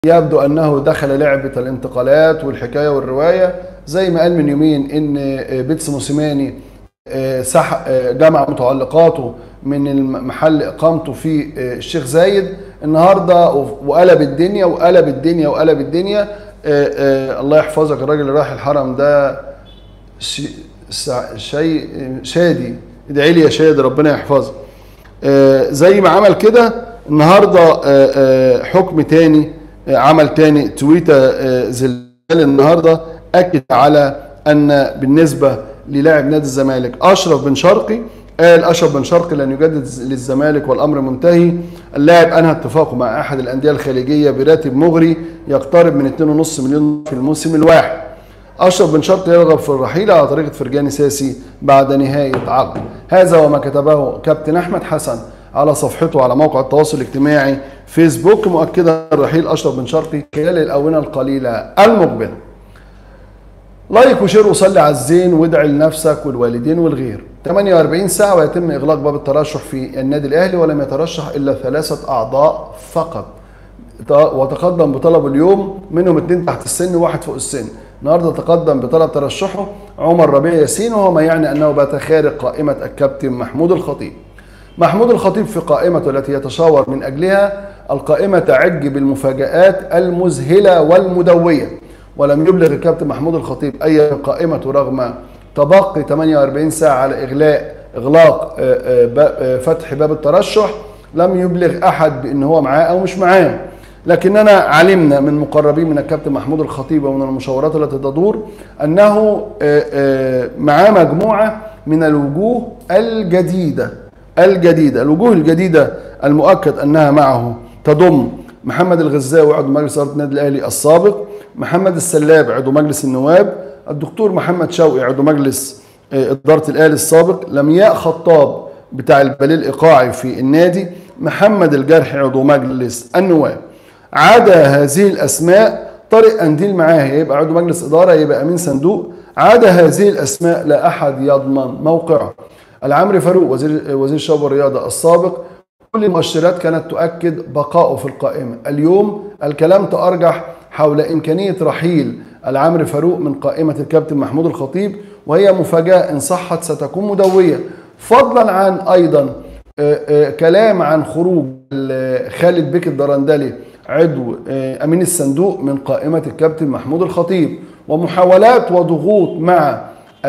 يبدو انه دخل لعبه الانتقالات والحكايه والروايه زي ما قال من يومين ان بيتس موسيماني آه، سح آه، جمع متعلقاته من المحل اقامته في آه، الشيخ زايد النهارده وقلب الدنيا وقلب الدنيا وقلب الدنيا الله يحفظك الراجل اللي راح الحرم ده شيء شادي ادعي لي يا شادي ربنا يحفظك زي ما عمل كده النهارده حكم تاني عمل تاني تويته زلزال النهارده اكد على ان بالنسبه للاعب نادي الزمالك اشرف بن شرقي قال اشرف بن شرقي لن يجدد للزمالك والامر منتهي اللاعب انهى اتفاقه مع احد الانديه الخليجيه براتب مغري يقترب من 2.5 مليون في الموسم الواحد اشرف بن شرقي يرغب في الرحيل على طريقه فرجاني ساسي بعد نهايه عقد هذا وما كتبه كابتن احمد حسن على صفحته على موقع التواصل الاجتماعي فيسبوك مؤكدا رحيل اشرف بن شرقي خلال الاونه القليله المقبله لايك وشير وصلي على الزين وادعي لنفسك والوالدين والغير 48 ساعة ويتم إغلاق باب الترشح في النادي الأهلي ولم يترشح إلا ثلاثة أعضاء فقط وتقدم بطلب اليوم منهم اثنين تحت السن وواحد فوق السن النهارده تقدم بطلب ترشحه عمر ربيع ياسين وهو ما يعني أنه بات خارج قائمة الكابتن محمود الخطيب محمود الخطيب في قائمته التي يتشاور من أجلها القائمة تعج بالمفاجآت المذهلة والمدوية ولم يبلغ الكابتن محمود الخطيب اي قائمته رغم تبقي 48 ساعه على اغلاق اغلاق آه، آه، آه، فتح باب الترشح لم يبلغ احد بان هو معاه او مش معاه لكننا علمنا من مقربين من الكابتن محمود الخطيب ومن المشاورات التي تدور انه معاه مجموعه من الوجوه الجديده الجديده الوجوه الجديده المؤكد انها معه تضم محمد الغزاوي عضو مجلس اداره النادي الاهلي السابق محمد السلاب عضو مجلس النواب الدكتور محمد شوقي عضو مجلس آه، اداره الاهلي السابق لمياء خطاب بتاع البليل الايقاعي في النادي محمد الجرحي عضو مجلس النواب عدا هذه الاسماء طارق انديل معاه يبقى عضو مجلس اداره يبقى امين صندوق عدا هذه الاسماء لا احد يضمن موقعه العمري فاروق وزير وزير الشباب والرياضه السابق كل المؤشرات كانت تؤكد بقائه في القائمه اليوم الكلام تارجح حول إمكانية رحيل العمري فاروق من قائمة الكابتن محمود الخطيب وهي مفاجأة إن صحت ستكون مدوية فضلا عن أيضا آه، آه، كلام عن خروج خالد بيك الدرندلي عضو آه، أمين الصندوق من قائمة الكابتن محمود الخطيب ومحاولات وضغوط مع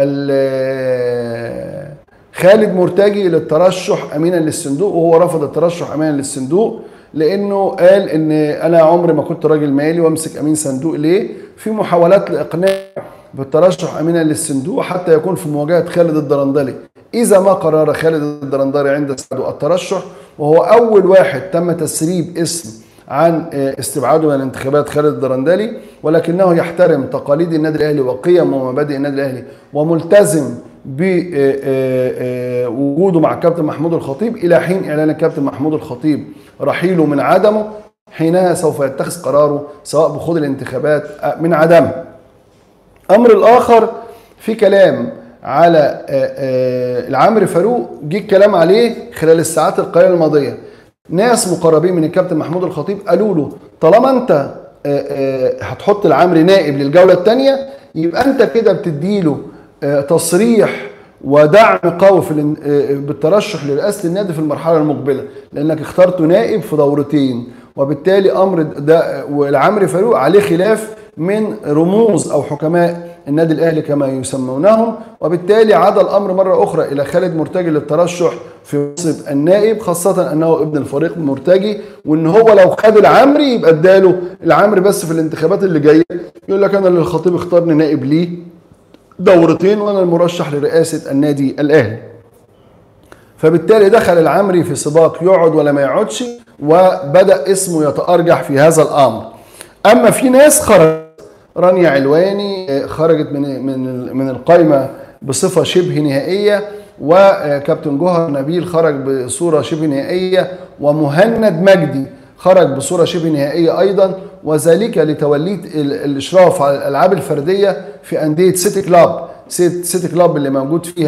خالد مرتجي للترشح امينا للصندوق وهو رفض الترشح امينا للصندوق لانه قال ان انا عمري ما كنت راجل مالي وامسك امين صندوق ليه في محاولات لاقناع بالترشح امينا للصندوق حتى يكون في مواجهه خالد الدرندلي اذا ما قرر خالد الدرندلي عند صندوق الترشح وهو اول واحد تم تسريب اسم عن استبعاده من الانتخابات خالد الدرندلي ولكنه يحترم تقاليد النادي الاهلي وقيم ومبادئ النادي الاهلي وملتزم بوجوده مع الكابتن محمود الخطيب الى حين اعلان الكابتن محمود الخطيب رحيله من عدمه حينها سوف يتخذ قراره سواء بخوض الانتخابات من عدمها. امر الاخر في كلام على آه، آه، العمري فاروق جه الكلام عليه خلال الساعات القليله الماضيه. ناس مقربين من الكابتن محمود الخطيب قالوا له طالما انت آه، هتحط العمري نائب للجوله الثانيه يبقى انت كده بتديله تصريح ودعم قوي في آه، بالترشح لرئاسه النادي في المرحله المقبله لانك اخترت نائب في دورتين وبالتالي امر ده والعمري فاروق عليه خلاف من رموز او حكماء النادي الاهلي كما يسمونهم وبالتالي عاد الامر مره اخرى الى خالد مرتجي للترشح في منصب النائب خاصه انه ابن الفريق مرتجي وان هو لو خد العمري يبقى اداله العمري بس في الانتخابات اللي جايه يقول لك انا اللي الخطيب اختارني نائب ليه دورتين وانا المرشح لرئاسه النادي الاهلي فبالتالي دخل العمري في سباق يقعد ولا ما يقعدش وبدا اسمه يتارجح في هذا الامر اما في ناس خرجت رانيا علواني آه، خرجت من من من القائمه بصفه شبه نهائيه وكابتن جوهر نبيل خرج بصوره شبه نهائيه ومهند مجدي خرج بصوره شبه نهائيه ايضا وذلك لتوليه الاشراف على الالعاب الفرديه في انديه سيتي كلاب سيتي كلاب اللي موجود فيها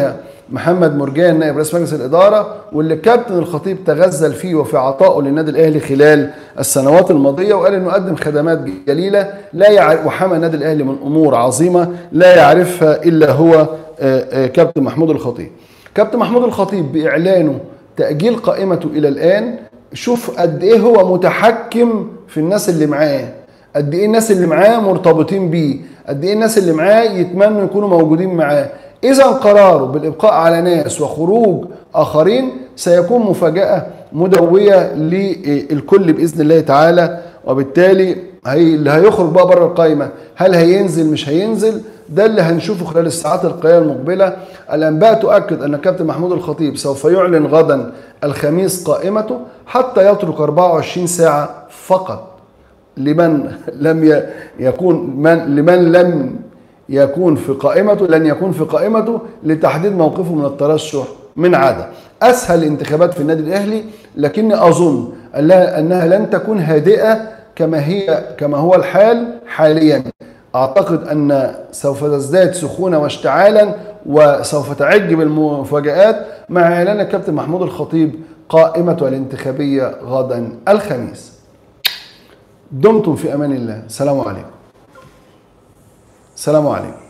محمد مرجان نائب رئيس مجلس الاداره واللي كابتن الخطيب تغزل فيه وفي عطائه للنادي الاهلي خلال السنوات الماضيه وقال انه قدم خدمات جليله لا يعرف وحمى النادي الاهلي من امور عظيمه لا يعرفها الا هو كابتن محمود الخطيب. كابتن محمود الخطيب باعلانه تاجيل قائمته الى الان شوف قد ايه هو متحكم في الناس اللي معاه قد ايه الناس اللي معاه مرتبطين بيه قد ايه الناس اللي معاه يتمنوا يكونوا موجودين معاه اذا قراره بالابقاء على ناس وخروج اخرين سيكون مفاجاه مدويه للكل باذن الله تعالى وبالتالي هي اللي هيخرج بقى بره القايمه هل هينزل مش هينزل ده اللي هنشوفه خلال الساعات القليله المقبله الانباء تؤكد ان كابتن محمود الخطيب سوف يعلن غدا الخميس قائمته حتى يترك 24 ساعه فقط لمن لم يكون من لمن لم يكون في قائمته لن يكون في قائمته لتحديد موقفه من الترشح من عاده اسهل الانتخابات في النادي الاهلي لكني اظن انها لن تكون هادئه كما هي كما هو الحال حاليا اعتقد ان سوف تزداد سخونه واشتعالا وسوف تعج بالمفاجات مع اعلان الكابتن محمود الخطيب قائمته الانتخابيه غدا الخميس دمتم في امان الله سلام عليكم سلام عليكم